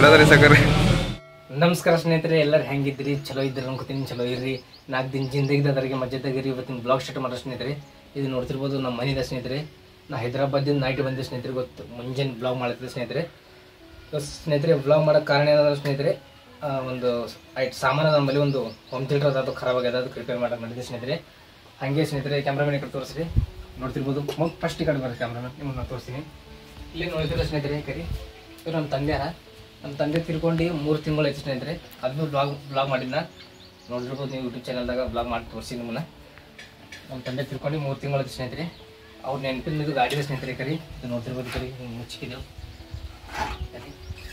ಚಲೋ ರೀ ಸಕರ್ ನಮಸ್ಕಾರ ಸ್ನೇಹಿತರೆ ಎಲ್ಲರೂ ಹೆಂಗಿದ್ರಿ ಚಲೋ ಇದ್ರಿ ಅನ್ಕೋತೀನಿ ಚಲೋ ಇರ್ರಿ ನಾಲ್ಕು ದಿನ ಜಿಂದಗಿದ ಅದರಿಗೆ ಮಧ್ಯದಾಗಿರಿ ಇವತ್ತಿನ ಬ್ಲಾಗ್ ಸ್ಟಾರ್ಟ್ ಮಾಡೋ ಸ್ನೇಹಿತರೆ ಇದು ನೋಡ್ತಿರ್ಬೋದು ನಮ್ಮ ಮನೆಯಿಂದ ಸ್ನೇಹಿತರೆ ನಾ ಹೈದರಾಬಾದಿಂದ ನೈಟ್ ಬಂದೆ ಸ್ನೇಹಿತರೆ ಗೊತ್ತು ಮುಂಜಾನೆ ಬ್ಲಾಗ್ ಮಾಡ್ತಿದ್ದೆ ಸ್ನೇಹಿತರೆ ಇವತ್ತು ಸ್ನೇಹಿತರೆ ಬ್ಲಾಗ್ ಮಾಡೋಕ್ಕೆ ಕಾರಣ ಏನಂದ್ರೆ ಸ್ನೇಹಿತರೆ ಆ, ಒಂದು ಐಟ್ ಸಾಮಾನು ನಮ್ಮಲ್ಲಿ ಒಂದು ಹೋಮ್ ಥಿಯೇಟರ್ ಅದು ಖರಾಬ್ ಆಗ್ಯದ ಅದಕ್ಕೆ ರಿಪೇರ್ ಮಾಡಕ್ಕೆ ಮಾಡಿದ್ದೆ ಸ್ನೇಹಿತರೆ ಹಾಗೆ ಸ್ನೇಹಿತರೆ ಕ್ಯಾಮ್ರಾಮನ್ ಈ ಕಡೆ ತೋರಿಸ್ರಿ ನೋಡ್ತಿರ್ಬೋದು ಫಸ್ಟ್ ಈ ಕಡೆ ಬರ್ರಿ ಕ್ಯಾಮ್ರಾಮನ್ ನಿಮ್ಮನ್ನ ನಾನು ತೋರಿಸ್ತೀನಿ ಇಲ್ಲಿ ನೋಡ್ತಿರೋ ಸ್ನೇಹಿತರೆ ಕರಿ ಇವ್ರು ನಮ್ಮ ತಂದೆಯಾರ ನಮ್ಮ ತಂದೆ ತಿರ್ಕೊಂಡು ಮೂರು ತಿಂಗಳು ಆಯ್ತು ಸ್ನೇಹಿತರೆ ಅದನ್ನು ಬ್ಲಾಗ್ ಬ್ಲಾಗ್ ಮಾಡಿದ್ನ ನೋಡಿರ್ಬೋದು ನೀವು ಯೂಟ್ಯೂಬ್ ಚಾನಲ್ದಾಗ ಬ್ಲಾಗ್ ಮಾಡಿ ತೋರಿಸಿ ನಿಮ್ಮನ್ನ ನಮ್ಮ ತಂದೆ ತಿರ್ಕೊಂಡು ಮೂರು ತಿಂಗಳು ಆಯ್ತು ಸ್ನೇಹಿತರೆ ಅವ್ರು ನೆನಪಿನ ಇದು ಗಾಡಿ ಇದೆ ಸ್ನೇಹಿತರೆ ಕರಿ ಇದು ನೋಡ್ತಿರ್ಬೋದು ಕರಿ ಹಿಂಗ್ ಮುಚ್ಚಿಕಿದೆವು ಕರಿ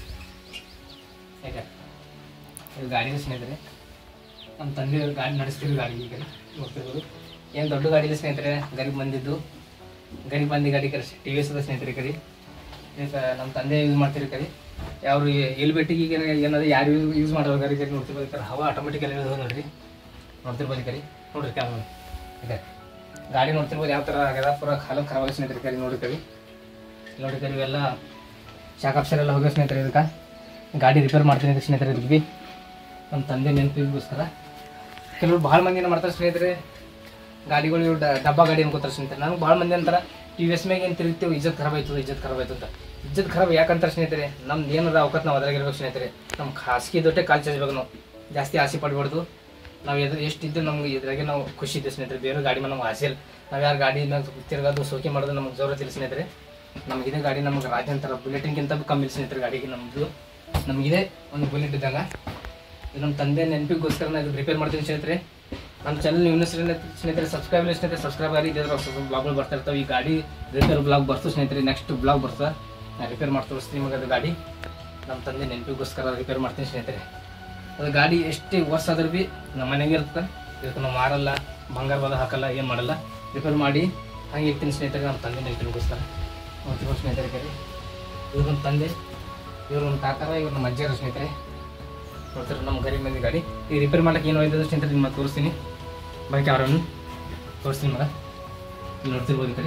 ಹೇಗೆ ಇದು ಗಾಡಿ ಇದೆ ಸ್ನೇಹಿತರೆ ನಮ್ಮ ತಂದೆ ಗಾಡಿ ನಡೆಸ್ತಿರೋ ಗಾಡಿ ಈಗ ನೋಡ್ತಿರ್ಬೋದು ಏನು ದೊಡ್ಡ ಗಾಡಿ ಇದೆ ಸ್ನೇಹಿತರೆ ಗರೀಬ್ ಬಂದಿದ್ದು ಗರೀಬ್ ಮಂದಿ ಗಾಡಿ ಕರೆ ಟಿ ವಿ ಎಸ್ ಅದ ಸ್ನೇಹಿತರೆ ಕರಿ ಈಗ ನಮ್ಮ ತಂದೆ ಯೂಸ್ ಮಾಡ್ತಿರಿ ಕರಿ ಯಾರು ಎಲ್ಲಿ ಬೆಟ್ಟಿಗೆ ಈಗ ಏನಾದ್ರು ಯಾರು ಯೂಸ್ ಮಾಡೋರು ಗಾಡಿ ಕರಿ ನೋಡ್ತಿರ್ಬೋದು ಕರೆ ಹವಾ ಆಟೋಮೆಟಿಕ್ ಎಲ್ಲ ಇರೋದು ನೋಡ್ರಿ ನೋಡ್ತಿರ್ಬೋದು ಕರಿ ನೋಡ್ರಿ ಕ್ಯಾಮ್ರಾ ಇದೆ ಗಾಡಿ ನೋಡ್ತಿರ್ಬೋದು ಯಾವ ಥರ ಆಗ್ಯದ ಪೂರ ಕಾಲು ಖರಾಬ್ ಆಗಿ ಸ್ನೇಹಿತರೆ ಕರಿ ನೋಡಿ ಕರಿ ನೋಡಿ ಕರಿ ಇವೆಲ್ಲ ಶಾಕ್ ಆಪ್ಷನ್ ಎಲ್ಲ ಹೋಗೋ ಸ್ನೇಹಿತರೆ ಇದಕ್ಕೆ ಗಾಡಿ ರಿಪೇರ್ ಮಾಡ್ತೀನಿ ಅಂತ ಸ್ನೇಹಿತರೆ ಇದಕ್ಕೆ ಬಿ ನಮ್ಮ ತಂದೆ ನೆನಪಿಗೋಸ್ಕರ ಕೆಲವರು ಭಾಳ ಮಂದಿ ಏನು ಮಾಡ್ತಾರೆ ಸ್ನೇಹಿತರೆ ಗಾಡಿಗಳು ಇವು ಡ- ಡಬ್ಬ ಗಾಡಿ ಅನ್ಕೋತಾರೆ ಸ್ನೇಹಿತರೆ ನನಗೆ ಭಾಳ ಮಂದಿ ಅಂತಾರೆ ಟಿ ವಿ ಎಸ್ ಮ್ಯಾಗ ಏನು ತಿರುಗ್ತೀವಿ ಇಜ್ಜತ್ ಖರಾಬ್ ಆಯ್ತದ ಇಜ್ಜತ್ ಖರಾಬ್ ಆಯ್ತು ಅಂತ ಇಜ್ಜತ್ ಖರಾಬ್ ಯಾಕಂತಾರೆ ಸ್ನೇಹಿತರೆ ನಮ್ದು ಏನದ ಅವಕತ್ ನಾವು ಅದ್ರಾಗಿರ್ಬೇಕು ಸ್ನೇಹಿತರೆ ನಮ್ಮ ಖಾಸಗಿ ದೊಡ್ಡ ಕಾಲ್ ಚಾಚ್ಬೇಕು ನಾವು ಜಾಸ್ತಿ ಆಸೆ ಪಡ್ಬಾರ್ದು ನಾವು ಎದ್ರ ಎಷ್ಟು ಇದ್ದು ನಮ್ಗೆ ಇದ್ರಾಗೆ ನಾವು ಖುಷಿ ಇದೆ ಸ್ನೇಹಿತರೆ ಬೇರೆ ಗಾಡಿ ಮೇಲೆ ನಮ್ಗೆ ಆಸೆ ಇಲ್ಲ ನಾವು ಯಾರು ಗಾಡಿ ಮ್ಯಾಗ ತಿರ್ಗೋದು ಸೋಕೆ ಮಾಡೋದು ನಮ್ಗೆ ಜೋರ ಇಲ್ಲ ಸ್ನೇಹಿತರೆ ನಮ್ಗೆ ಇದೇ ಗಾಡಿ ನಮ್ಗೆ ರಾಜಂತರ ಬುಲೆಟಿನ್ಗಿಂತ ಕಮ್ಮಿ ಇಲ್ಲ ಸ್ನೇಹಿತರೆ ಗಾಡಿಗೆ ನಮ್ಮದು ನಮಗಿದೆ ಒಂದು ಬುಲೆಟ್ ಇದ್ದಾಗ ಇದು ನಮ್ಮ ತಂದೆ ನೆನಪಿಗೋಸ್ಕರ ನಾನು ಇದು ರಿಪೇರ್ ಮಾಡ್ತೀನಿ ಸ್ನೇಹಿತರೆ ನಮ್ಮ ಚಾನಲ್ ನೀವು ಇನ್ನೂ ಸ್ನೇಹಿತರೆ ಸಬ್ಸ್ಕ್ರೈಬ್ ಇಲ್ಲ ಸ್ನೇಹಿತರೆ ಸಬ್ಸ್ಕ್ರೈಬ್ ಆಗಿ ಇದ್ರ ಬ್ಲಾಗ್ಗಳು ಬರ್ತಾ ಇರ್ತಾವೆ ಈ ಗಾಡಿ ರಿಪೇರ್ ಬ್ಲಾಗ್ ಬರ್ತು ಸ್ನೇಹಿತರೆ ನೆಕ್ಸ್ಟ್ ಬ್ಲಾಗ್ ಬರ್ತದೆ ನಾನು ರಿಪೇರ್ ಮಾಡಿ ತೋರಿಸ್ತೀನಿ ನಿಮಗೆ ಅದು ಗಾಡಿ ನಮ್ಮ ತಂದೆ ನೆನಪಿಗೋಸ್ಕರ ರಿಪೇರ್ ಮಾಡ್ತೀನಿ ಸ್ನೇಹಿತರೆ ಅದು ಗಾಡಿ ಎಷ್ಟೇ ವರ್ಷ ಆದ್ರೂ ಭೀ ನಮ್ಮ ಮನೆಗೆ ಇರ್ತದೆ ಇದಕ್ಕೆ ನಾವು ಮಾರಲ್ಲ ಬಂಗಾರ ಬದ ಹಾಕಲ್ಲ ಏನು ಮಾಡಲ್ಲ ರಿಪೇರ್ ಮಾಡಿ ಹಾಗೆ ಇರ್ತೀನಿ ಸ್ನೇಹಿತರೆ ನಮ್ಮ ತಂದೆ ನೆನಪಿಗೋಸ್ಕರ ನೋಡ್ತೀವಿ ಸ್ನೇಹಿತರೆ ಕರಿ ಇವ್ರು ನಮ್ಮ ತಂದೆ ಇವ್ರು ನಮ್ಮ ತಾತರ ಇವ್ರು ನಮ್ಮ ಅಜ್ಜಿಯರು ಸ್ನೇಹಿತರೆ ನೋಡ್ತಾರೆ ನಮ್ಮ ಗರೀಬ್ ಮಂದಿ ಗಾಡಿ ಈ ರಿಪೇರ್ ಮಾಡಕ್ಕೆ ಏನು ಹೋಯ್ತದ ಸ್ನೇಹಿತರೆ ನಿಮಗೆ ತೋರಿಸ್ತೀನಿ ಬೈಕ್ ಯಾರನ್ನು ತೋರಿಸ್ತೀನಿ ಮಗ ಇಲ್ಲಿ ನೋಡ್ತಿರ್ಬೋದು ಈ ಕಡೆ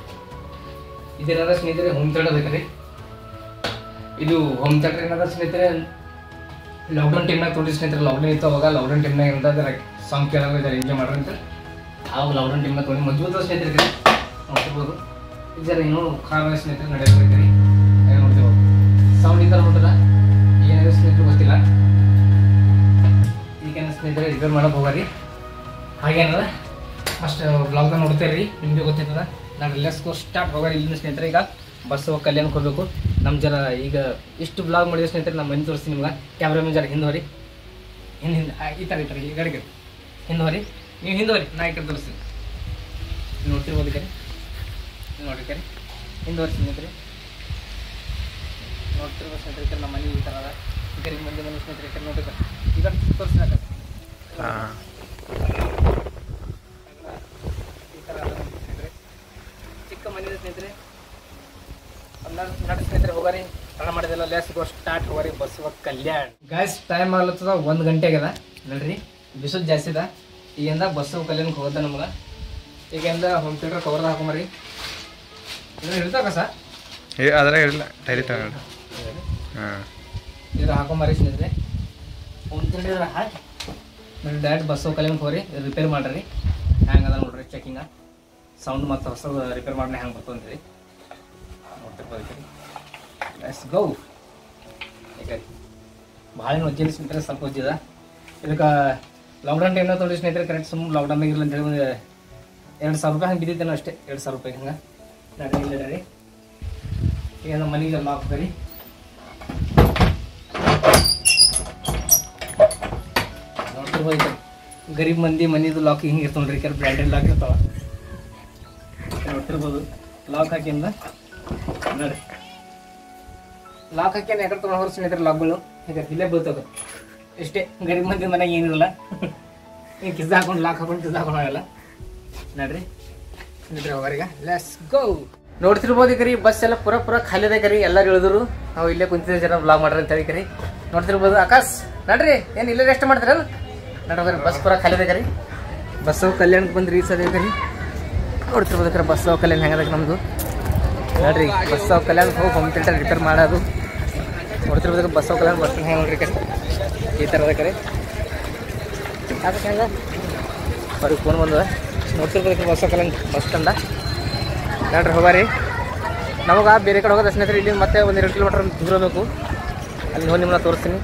ಇದೇನಾದ ಸ್ನೇಹಿತರೆ ಹೋಮ್ ಥಿಯೇಟರ್ ಅದ ಕಡೆ ಇದು ಹೋಮ್ ಥಿಯೇಟರ್ ಏನದ ಸ್ನೇಹಿತರೆ ಲಾಕ್ಡೌನ್ ಟೈಮ್ನಾಗ ತೋರಿಸಿ ಸ್ನೇಹಿತರೆ ಲಾಕ್ಡೌನ್ ಇತ್ತು ಅವಾಗ ಲಾಕ್ಡೌನ್ ಟೈಮ್ನಾಗ ಏನದ ಸಾಂಗ್ ಕೇಳೋದು ಇದ್ದಾರೆ ಎಂಜಾಯ್ ಮಾಡ್ರಿ ಅಂತ ಆವಾಗ ಲಾಕ್ಡೌನ್ ಟೈಮ್ನಾಗ ತೊಗೊಂಡು ಮಜಬೂತ ಸ್ನೇಹಿತರೆ ಕಡೆ ನೋಡ್ತಿರ್ಬೋದು ಇದು ಜರ ಇನ್ನೂ ಖಾರ ಸ್ನೇಹಿತರೆ ನಡೆಯೋದು ನೋಡ್ತಿರ್ಬೋದು ಸೌಂಡ್ ಇದ್ದಾರೆ ನೋಡ್ರ ಏನಾದ್ರು ಸ್ನೇಹಿತರು ಗೊತ್ತಿಲ್ಲ ಈಗೇನು ಸ್ನೇಹಿತರೆ ರಿಪೇರ್ ಮಾಡಕ್ಕೆ ಹೋಗ್ರಿ ಹಾಗೇನದ ಫಸ್ಟ್ ಬ್ಲಾಗ್ದಾಗ ನೋಡ್ತೇರಿ ನಿಮಗೆ ಗೊತ್ತಿರ್ತದ ನಾವು ರಿಲ್ಯಾಕ್ಸ್ಗೋ ಸ್ಟಾರ್ಟ್ ಹೋಗೋರಿ ಇಲ್ಲಿಂದ ಸ್ನೇಹಿತರೆ ಈಗ ಬಸ್ ಹೋಗಿ ಕಲ್ಯಾಣಕ್ಕೆ ಹೋಗ್ಬೇಕು ನಮ್ಮ ಜರ ಈಗ ಇಷ್ಟು ಬ್ಲಾಗ್ ಮಾಡಿದ ಸ್ನೇಹಿತರೆ ನಮ್ಮ ಮನೆ ತೋರಿಸ್ತೀನಿ ನಿಮ್ಗೆ ಕ್ಯಾಮ್ರಾಮನ್ ಜರ ಹಿಂದೆ ಹೋರಿ ಹಿಂದೆ ಹಿಂದೆ ಆ, ಈ ಥರ ಈ ಥರ ಈ ಗಡಿಗೆ ಹಿಂದೆ ಹೋರಿ ನೀವು ಹಿಂದೆ ಹೋರಿ ನಾ ಈ ಕಡೆ ತೋರಿಸ್ತೀನಿ ನೀವು ನೋಡ್ತಿರ್ಬೋದು ಕರೆ ನೋಡಿ ಕರೆ ಹಿಂದೆ ಹೋರಿ ಸ್ನೇಹಿತರೆ ನೋಡ್ತಿರ್ಬೋದು ಸ್ನೇಹಿತರೆ ಈ ಕಡೆ ನಮ್ಮ ಮನೆ ಈ ಥರ ಅದ ಈ ಕಡೆ ಮಂದಿ ಮನೆ ಸ್ನೇಹಿತರೆ ಈ ಕಡೆ ನೋಡ್ರಿ ಈಗ ತೋರಿಸ್ಲಾಕ ಹಾಂ ಈ ಥರ ಅದ ನೋಡಿ ಸ್ನೇಹಿತರೆ ಚಿಕ್ಕ ಮನೆ ಇದೆ ಸ್ನೇಹಿತರೆ ಹನ್ನೆರಡು ಹನ್ನೆರಡು ಸ್ನೇಹಿತರೆ ಹೋಗಾರಿ ಹಣ ಮಾಡಿದೆಲ್ಲ ಲೆಸ್ ಗೋ ಸ್ಟಾರ್ಟ್ ಹೋಗಾರಿ ಬಸ್ ಹೋಗಿ ಕಲ್ಯಾಣ ಗಾಯ್ಸ್ ಟೈಮ್ ಆಗ್ಲತ್ತದ ಒಂದು ಗಂಟೆ ಆಗ್ಯದ ನೋಡ್ರಿ ಬಿಸಿಲು ಜಾಸ್ತಿ ಅದ ಈಗಿಂದ ಬಸ್ ಹೋಗಿ ಕಲ್ಯಾಣಕ್ಕೆ ಹೋಗೋದ ನಮ್ಗೆ ಈಗಿಂದ ಹೋಮ್ ಥಿಯೇಟರ್ ಕವರ್ದಾಗ ಹಾಕೊಂಬರಿ ಇದು ಇರ್ತಾವ ಸರ್ ಏ ಅದ್ರಾಗ ಇರಲಿಲ್ಲ ಟೈಲಿ ತಗೊಂಡು ಹಾಂ ಇದು ಹಾಕೊಂಬರಿ ಸ್ನೇಹಿತರೆ ಹೋಮ್ ಥಿಯೇಟರ್ ಹಾಕಿ ನೋಡಿ ಡೈರೆಕ್ಟ್ ಬಸ್ ಹೋಗಿ ಕಲ್ಯಾಣಕ್ಕೆ ಹೋಗ್ರಿ ರಿಪೇರ್ ಮಾಡ್ರಿ ಹ್ಯಾಂಗದ ನೋಡ್ರಿ ಚೆಕಿಂಗ ಸೌಂಡ್ ಮತ್ತು ಹೊಸದು ರಿಪೇರ್ ಮಾಡಿ ಹ್ಯಾಂಗೆ ಬರ್ತದೆ ಅಂತೇಳಿ ನೋಡ್ತಿರ್ಬೋದು ಲೆಟ್ಸ್ ಗೋ ಈಗ ಭಾಳ ಏನು ಒಜ್ಜಿಲ್ಲ ಸ್ನೇಹಿತರೆ ಸ್ವಲ್ಪ ಒಜ್ಜಿದ ಇದಕ್ಕೆ ಲಾಕ್ಡೌನ್ ಟೈಮ್ನಾಗ ತೊಗೊಂಡು ಸ್ನೇಹಿತರೆ ಕರೆಕ್ಟ್ ಸುಮ್ಮನೆ ಲಾಕ್ಡೌನ್ದಾಗ ಇರಲ್ಲ ಅಂತೇಳಿ ಒಂದು ಎರಡು ಸಾವಿರ ರೂಪಾಯಿ ಹಂಗೆ ಬಿದ್ದಿದ್ದೇನೋ ಅಷ್ಟೇ ಎರಡು ಸಾವಿರ ರೂಪಾಯಿ ಹಂಗೆ ನಡ್ರಿ ಇಲ್ಲ ರೀ ಈಗ ನಮ್ಮ ಮನೆಗೆ ಲಾಕ್ ಬರೀ ನೋಡ್ತಿರ್ಬೋದು ಈ ಕಡೆ. ಗರೀಬ್ ಮಂದಿ ಮನಿದು ಲಾಕ್ ಹಿಂಗೆ ಇರ್ತಾವ ನೋಡ್ರಿ ಕೆಲವು ಬ್ರ್ಯಾಂಡೆಡ್ ಲಾಕ್ ಇರ್ತಾವ ನೋಡ್ತಿರ್ಬೋದು ಲಾಕ್ ಹಾಕಿಂದ ನೋಡ್ರಿ ಲಾಕ್ ಹಾಕಿ ಯಾಕಡೆ ತೊಗೊಂಡು ಹೊರ ಸ್ನೇಹಿತರೆ ಲಾಕ್ಗಳು ಈಗ ಇಲ್ಲೇ ಬೀಳ್ತದ ಇಷ್ಟೇ ಗರೀಬ್ ಮಂದಿ ಮನೆಗೆ ಏನಿರಲ್ಲ ಹಿಂಗೆ ಕಿಸ್ ಹಾಕೊಂಡು ಲಾಕ್ ಹಾಕೊಂಡು ಕಿಸ್ ಹಾಕೊಂಡು ಹೋಗಲ್ಲ ನೋಡ್ರಿ ಸ್ನೇಹಿತರೆ ಹೋಗಾರೀಗ ಲೆಟ್ಸ್ ಗೋ ನೋಡ್ತಿರ್ಬೋದು ಕರಿ ಬಸ್ ಎಲ್ಲ ಪೂರ ಪೂರ ಖಾಲಿ ಅದ ಕರಿ ಎಲ್ಲರೂ ಇಳಿದ್ರು ನಾವು ಇಲ್ಲೇ ಕುಂತಿದ್ದೆ ಜನ ಬ್ಲಾಗ್ ಮಾಡ್ರಿ ಅಂತ ಹೇಳಿ ಕರಿ ನೋಡ್ತಿರ್ಬೋದು ಆಕಾಶ್ ನಡ್ರಿ ಏನು ಇಲ್ಲೇ ರೆಸ್ಟ್ ಮಾಡ್ತೀರಲ್ಲ ನಡ್ರಿ ಬಸ್ ಪೂರ ಖಾಲಿ ಅದ ಕರಿ ಬಸ್ ಹೋಗಿ ಕಲ್ಯಾಣಕ್ಕೆ ಬಂದ್ರಿ ಸರಿ ಕರಿ ನೋಡ್ತಿರ್ಬೋದು ಕರೆ ಬಸ್ ಹೋಗಿ ಕಲ್ಯಾಣ ಹೆಂಗದ ನಮ್ಮದು ನೋಡ್ರಿ ಬಸ್ ಹೋಗಿ ಕಲ್ಯಾಣಕ್ಕೆ ಹೋಗಿ ಹೋಮ್ ಥಿಯೇಟರ್ ರಿಪೇರ್ ಮಾಡೋದು ನೋಡ್ತಿರ್ಬೇಕು ಬಸ್ ಹೋಗಲ್ಲ ಬಸ್ ಸ್ಟ್ಯಾಂಡ್ ಹೆಂಗೆ ನೋಡ್ರಿ ಈ ಥರದ ಕರೆ ಯಾಕೆ ಹೆಂಗ ಅವ್ರಿಗೆ ಫೋನ್ ಬಂದದ ನೋಡ್ತಿರ್ಬೇಕು ಬಸ್ ಹೋಗಲ್ಲ ಬಸ್ ಸ್ಟ್ಯಾಂಡ ನೋಡ್ರಿ ಹೋಗಾರಿ ನಮಗೆ ಬೇರೆ ಕಡೆ ಹೋಗೋದು ಸ್ನೇಹಿತರೆ ಇಲ್ಲಿ ಮತ್ತೆ ಒಂದು ಎರಡು ಕಿಲೋಮೀಟರ್ ದೂರ ಬೇಕು ಅಲ್ಲಿ ಹೋಗಿ ನಿಮ್ಮನ್ನ ತೋರಿಸ್ತೀನಿ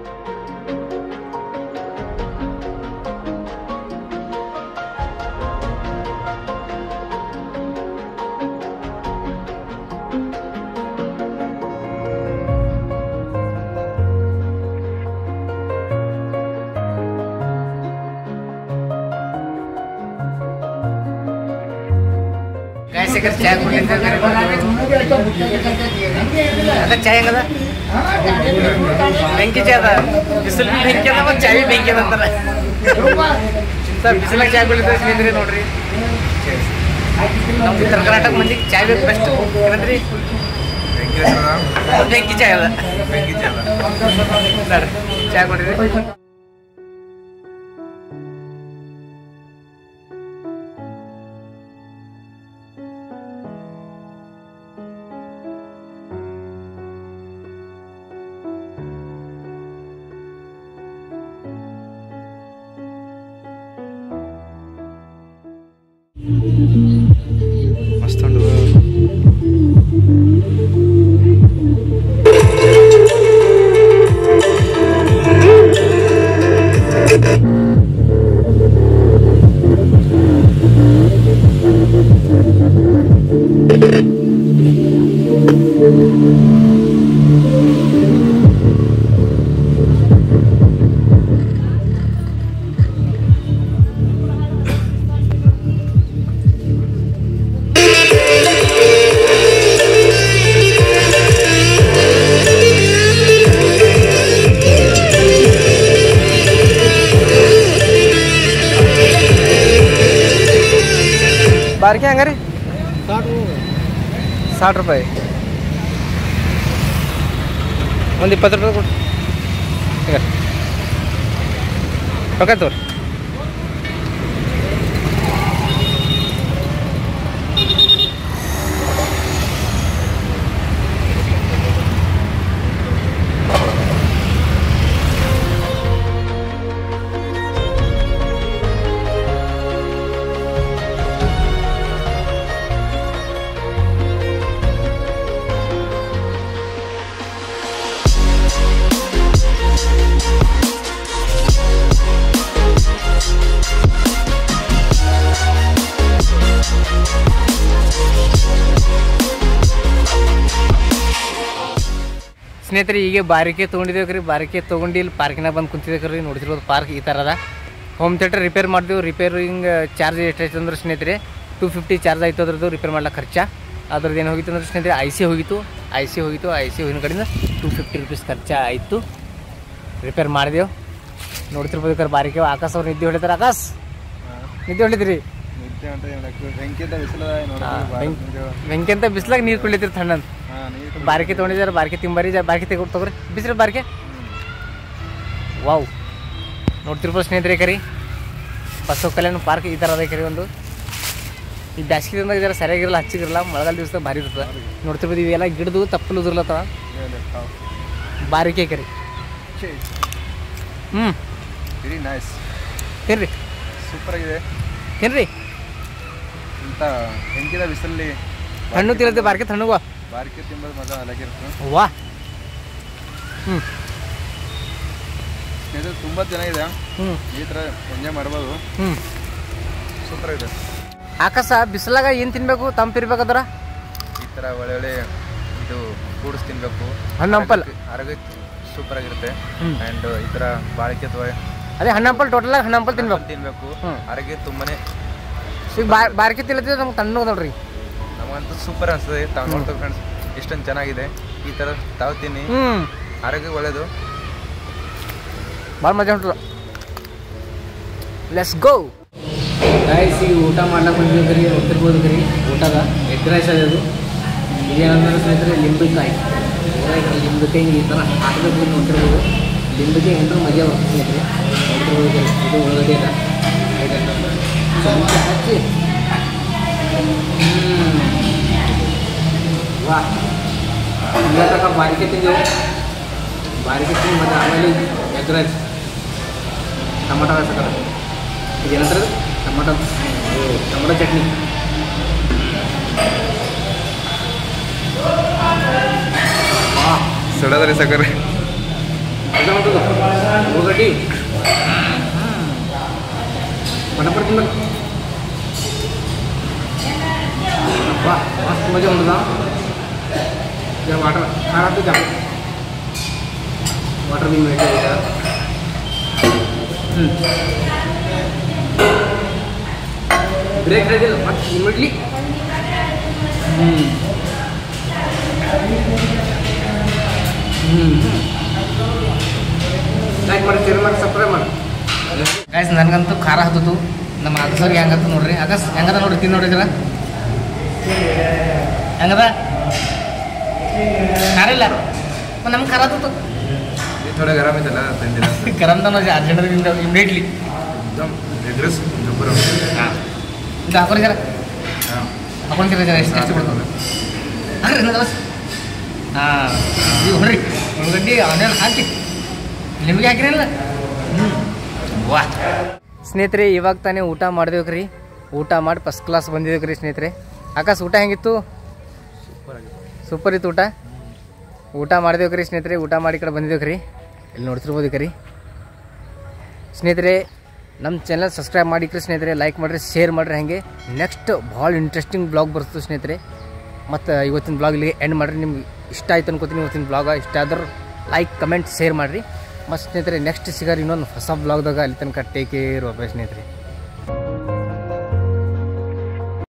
ಗಾಯಸಕರ್ ಚಾಯ್ ಅದ ಚಾಯ್ ಹೆಂಗದ ಬೆಂಕಿ ಚಾಯ್ ಅದ ಬಿಸಿಲು ಬೆಂಕಿ ಅದ ಮತ್ತು ಚಾಯ್ ಬೆಂಕಿ ಅದ ಅಂತಾರ ಸರ್ ಬಿಸಿಲಾಗ ಚಾಯ್ ಕುಡಿದ್ರೆ ಸ್ನೇಹಿತರೆ ನೋಡ್ರಿ ನಮ್ಮ ಉತ್ತರ ಕರ್ನಾಟಕ ಮಂದಿಗೆ ಚಾಯ್ ಬೇಕು ಬೆಸ್ಟ್ ಏನಂದ್ರಿ ಬೆಂಕಿ ಚಾಯ್ ಅದ ನೋಡ್ರಿ ಚಾಯ್ ಕೊಡ್ರಿ ಮಸ್ತ್ ಉಂಟು ಬಾರ್ಕಿ ಹಂಗಾರಿ ಸಾठ ರೂಪಾಯಿ ಒಂದು ಇಪ್ಪತ್ತು ರೂಪಾಯಿ ಕೊಡು ಈಗ ರೊಕ್ಕ ತೋರಿ ಸ್ನೇಹಿತರೆ ಈಗ ಬಾರಿಕೆ ತೊಗೊಂಡಿದ್ದೇವೆ ರೀ ಬಾರಿಕೆ ತೊಗೊಂಡು ಇಲ್ಲಿ ಪಾರ್ಕಿನಾಗ ಬಂದು ಕುಂತಿದ್ದೇವೆ ರೀ ನೋಡ್ತಿರೋದು ಪಾರ್ಕ್ ಈ ಥರ ಅದ ಹೋಮ್ ಥಿಯೇಟರ್ ರಿಪೇರ್ ಮಾಡಿದೆವು ರಿಪೇರಿಂಗ್ ಚಾರ್ಜ್ ಎಷ್ಟಾಯ್ತು ಅಂದ್ರೆ ಸ್ನೇಹಿತರೆ ಟು ಫಿಫ್ಟಿ ಚಾರ್ಜ್ ಆಯಿತು ಅದ್ರದ್ದು ರಿಪೇರ್ ಮಾಡ್ಲಿಕ್ಕೆ ಖರ್ಚ ಅದ್ರದ್ದು ಏನು ಹೋಗಿತ್ತು ಅಂದ್ರೆ ಸ್ನೇಹಿತರೆ ಐ ಸಿ ಹೋಗಿತ್ತು ಐ ಸಿ ಹೋಗಿತ್ತು ಐ ಸಿ ಹೋಗಿನ ಕಡೆಯಿಂದ ಟು ಫಿಫ್ಟಿ ರುಪೀಸ್ ಖರ್ಚ ಆಯಿತು ರಿಪೇರ್ ಮಾಡಿದೆವು ನೋಡ್ತಿರ್ಬೋದು ಬಾರಿಕೆ ಆಕಾಶ ಅವ್ರು ನಿದ್ದೆ ಹೊಡಿತಾರೆ ಆಕಾಶ್ ನಿದ್ದೆ ಹೊಡಿದ್ರಿ ನಿದ್ದೆ ಅಂತ ಹೇಳಕ್ಕೆ ಬೆಂಕಿ ಅಂತ ಬಿಸಿಲದ ಬೆಂಕಿ ಅಂತ ಬಿಸ್ಲಾಗ ನೀರು ಕುಡಿಲಿತ್ತೀರಿ ತಣ್ಣಂತ ಬಾರಿಕೆ ತೊಗೊಂಡಿದ್ದಾರೆ ಬಾರಿಕೆ ತಿಂಬರಿ ಜಾ ಬಾರಿಕೆ ತೆಗೆದು ತಗೋರಿ ಬಿಸ್ರಿ ಬಾರಿಕೆ ವಾವ್ ನೋಡ್ತಿರ್ಬೋದು ಸ್ನೇಹಿತರೆ ಕರಿ ಬಸವ ಕಲ್ಯಾಣ ಪಾರ್ಕ್ ಈ ಥರ ಅದ ಕರಿ ಒಂದು ಈ ಬ್ಯಾಸ್ಗೆ ದಿನದಾಗ ಜರ ಸರಿಯಾಗಿರಲ್ಲ ಹಚ್ಚಿಗಿರಲ್ಲ ಮಳೆಗಾಲ ದಿವಸದಾಗ ಭಾರಿ ಇರ್ತದೆ ನೋಡ್ತಿರ್ಬೋದು ಇವೆಲ್ಲ ಗಿಡದು ತಪ್ಪಲು ಉದುರ್ಲತ್ತವ ಬಾರಿಕೆ ಕರಿ ಹ್ಞೂ ವೆರಿ ನೈಸ್ ತಿನ್ರಿ ಸೂಪರ್ ಆಗಿದೆ ತಿನ್ರಿ ಇಂಥ ಬೆಂಕಿದ ಬಿಸಿಲಲ್ಲಿ ಹಣ್ಣು ತಿನ್ನತ್ತೆ ಬಾರಿಕೆ ತಣ್ಣಗೋ ಬಾರಿಕೆ ತಿಂಬೋದು ಮಜಾ ಅಲಾಗಿರುತ್ತೆ ವಾ ಹ್ಞೂ ಸ್ನೇಹಿತರೆ ತುಂಬ ಚೆನ್ನಾಗಿದೆ ಹ್ಞೂ ಈ ಥರ ಎಂಜಾಯ್ ಮಾಡ್ಬೋದು ಹ್ಞೂ ಸೂಪರ್ ಆಗಿದೆ ಆಕಾಶ ಬಿಸಿಲಾಗ ಏನು ತಿನ್ಬೇಕು ತಂಪಿರ್ಬೇಕಂದ್ರ ಈ ಥರ ಒಳ್ಳೆ ಇದು ಫ್ರೂಟ್ಸ್ ತಿನ್ನಬೇಕು ಹಣ್ಣು ಹಂಪಲ್ ಆರೋಗ್ಯ ಸೂಪರ್ ಆಗಿರುತ್ತೆ ಹ್ಮ್. ಆ್ಯಂಡ್ ಈ ಥರ ಬಾಳಿಕೆ ಅಥವಾ ಅದೇ ಹಣ್ಣು ಹಂಪಲ್ ಟೋಟಲ್ ಹಣ್ಣು ಹಂಪಲ್ ತಿನ್ಬೇಕು ತಿನ್ನಬೇಕು ಹ್ಮ್. ಆರೋಗ್ಯ ತುಂಬಾನೇ ಈಗ ಬಾ ಬಾರ್ಕಿ ತಿಲ್ಲತ್ತಿದ್ರೆ ನಮ್ಗೆ ತಣ್ಣಗೆ ನೋಡ್ರಿ ನಮಗಂತೂ ಸೂಪರ್ ಅನಿಸ್ತದೆ ತಾವು ನೋಡ್ತಾ ಫ್ರೆಂಡ್ಸ್ ಇಷ್ಟೊಂದು ಚೆನ್ನಾಗಿದೆ ಈ ಥರ ತಾವು ತಿನ್ನಿ ಹ್ಞೂ ಆರೋಗ್ಯ ಒಳ್ಳೇದು ಭಾಳ ಮಜಾ ಉಂಟು ಲೆಟ್ಸ್ ಗೋ ಗಾಯ್ಸ್ ಈಗ ಊಟ ಮಾಡ್ಲಕ್ಕೆ ಬಂದಿದ್ದೀವಿ ಕರಿ ಹೋಗ್ತಿರ್ಬೋದು ಕರಿ ಊಟದ ಎಗ್ ರೈಸ್ ಅದು ಇದೇನಂದ್ರೆ ಸ್ನೇಹಿತರೆ ಲಿಂಬೆಕಾಯಿ ಊರಾಗ ಲಿಂಬೆಕಾಯಿ ಹಿಂಗೆ ಈ ಥರ ಹಾಕಬೇಕು ಅಂತ ನೋಡ್ತಿರ್ಬೋದು ಲಿಂಬೆಕಾಯಿ ಹೆಂಡ್ರು ಮಜಾ ಬರ್ತದೆ ಸ್ನೇಹಿತರೆ ನೋಡ್ತಿರ್ಬೋದು ಕರಿ ಇದು ಒಳಗಡೆ ಇದೆ ಇದನ್ನ ಸ್ವಲ್ಪ ಹಚ್ಚಿ ಹ್ಮ್. ವಾ ಇಲ್ಲ ತಕ ಬಾರಿಕೆ ತಿಂದೆವು ಬಾರಿಕೆ ತಿಂದು ಮತ್ತು ಆಮೇಲೆ ಎಗ್ ರೈಸ್ ಟೊಮೊಟೊ ರೈಸ್ ಹಾಕಲ್ಲ ಇದು ಏನಂತಾರೆ ಟೊಮೊಟೊ ಟೊಮೊಟೊ ಚಟ್ನಿ ವಾಹ್ ಸುಡೋದ್ರಿ ಸಕರೆ ಅರ್ಧ ಮಾಡ್ತದ ಉಳ್ಳಾಗಡ್ಡಿ ಪಟಪಟ ತಿನ್ಬೇಕು ಅಪ್ಪ ಮಸ್ತ್ ಮಜಾ ಉಂಟದ ಈಗ ವಾಟರ್ ಖಾರ ಹಾಕ್ತಿದ್ದ ವಾಟರ್ ಬಿ ಮೇಟ್ ಹ್ಞೂ ಬ್ರೇಕ್ ಹಿಡಿದಿಲ್ಲ ಮತ್ತೆ ಇಮಿಡ್ಲಿ ಹ್ಞೂ ಹ್ಞೂ ಲೈಕ್ ಮಾಡಿ ಶೇರ್ ಮಾಡಿ ಸಬ್ಸ್ಕ್ರೈಬ್ ಮಾಡಿ ಗಾಯ್ಸ್ ನನಗಂತೂ ಖಾರ ಹತ್ತತು ನಮ್ಮ ಅಗಸವ್ರಿಗೆ ಹೆಂಗತ್ತ ನೋಡ್ರಿ ಅಗಸ್ ಹೆಂಗದ ನೋಡ್ರಿ ತಿನ್ ನೋಡ್ರಿ ಇದರ ಹೆಂಗದ ಖಾರ ಇಲ್ಲ ನಮ್ಗೆ ಖಾರ ಹತ್ತತು ಥೋಡೆ ಗರಂ ಇದೆಲ್ಲ ತಿಂದಿಲ್ಲ ಕರಂತ ಅರ್ಜೆಂಟದಿಂದ ಇಮಿಡಿಯೇಟ್ಲಿ एकदम ಎಗ್ರೆಸ್ ಜಬ್ಬರ ಹಾಂ ಇದು ಹಾಕೋರಿ ಜರ ಹಾಕೊಂತೀರ ಜರ ಎಷ್ಟು ಎಷ್ಟು ಬಿಡ್ತದೆ ಹಾಕ್ರಿ ಇನ್ನೊಂದು ದವಸ ಹಾಂ ಇದು ಹೊಡ್ರಿ ಉಳ್ಳಾಗಡ್ಡಿ ಆನಿಯನ್ ಹಾಕಿ ನಿಮಗೆ ಹಾಕಿರಲ್ಲ ಹ್ಞೂ ವಾ ಸ್ನೇಹಿತರೆ ಇವಾಗ ತಾನೇ ಊಟ ಮಾಡಿದೆವು ರೀ ಊಟ ಮಾಡಿ ಫಸ್ಟ್ ಕ್ಲಾಸ್ ಬಂದಿದ್ದೇವೆ ರೀ ಸ್ನೇಹಿತರೆ ಆಕಾಶ್ ಊಟ ಹೆಂಗಿತ್ತು ಸೂಪರ್ ಇತ್ತು ಊಟ ಊಟ ಮಾಡಿದೆವು ರೀ ಸ್ನೇಹಿತರೆ ಊಟ ಮಾಡಿ ಈ ಕಡೆ ಬಂದಿದ್ದೇವೆ ರೀ ಇಲ್ಲಿ ನೋಡ್ತಿರ್ಬೋದು ಕರಿ ಸ್ನೇಹಿತರೆ ನಮ್ಮ ಚಾನಲ್ ಸಬ್ಸ್ಕ್ರೈಬ್ ಮಾಡಿಕ್ರಿ ಸ್ನೇಹಿತರೆ ಲೈಕ್ ಮಾಡಿರಿ ಶೇರ್ ಮಾಡಿರಿ ಹಾಗೆ ನೆಕ್ಸ್ಟ್ ಭಾಳ ಇಂಟ್ರೆಸ್ಟಿಂಗ್ ಬ್ಲಾಗ್ ಬರ್ತದೆ ಸ್ನೇಹಿತರೆ ಮತ್ತು ಇವತ್ತಿನ ಬ್ಲಾಗ್ ಇಲ್ಲಿ ಎಂಡ್ ಮಾಡಿರಿ ನಿಮ್ಗೆ ಇಷ್ಟ ಆಯ್ತು ಅನ್ಕೋತೀನಿ ಇವತ್ತಿನ ಬ್ಲಾಗ ಇಷ್ಟ ಆದ್ರೆ ಲೈಕ್ ಕಮೆಂಟ್ ಶೇರ್ ಮಾಡಿರಿ ಮತ್ತು ಸ್ನೇಹಿತರೆ ನೆಕ್ಸ್ಟ್ ಸಿಗೋರು ಇನ್ನೊಂದು ಹೊಸ ಬ್ಲಾಗ್ದಾಗ ಅಲ್ಲಿ ತನಕ ಟೇಕ್ ಕೇರ್ ಒಬ್ಬ ಸ್ನೇಹಿತರೆ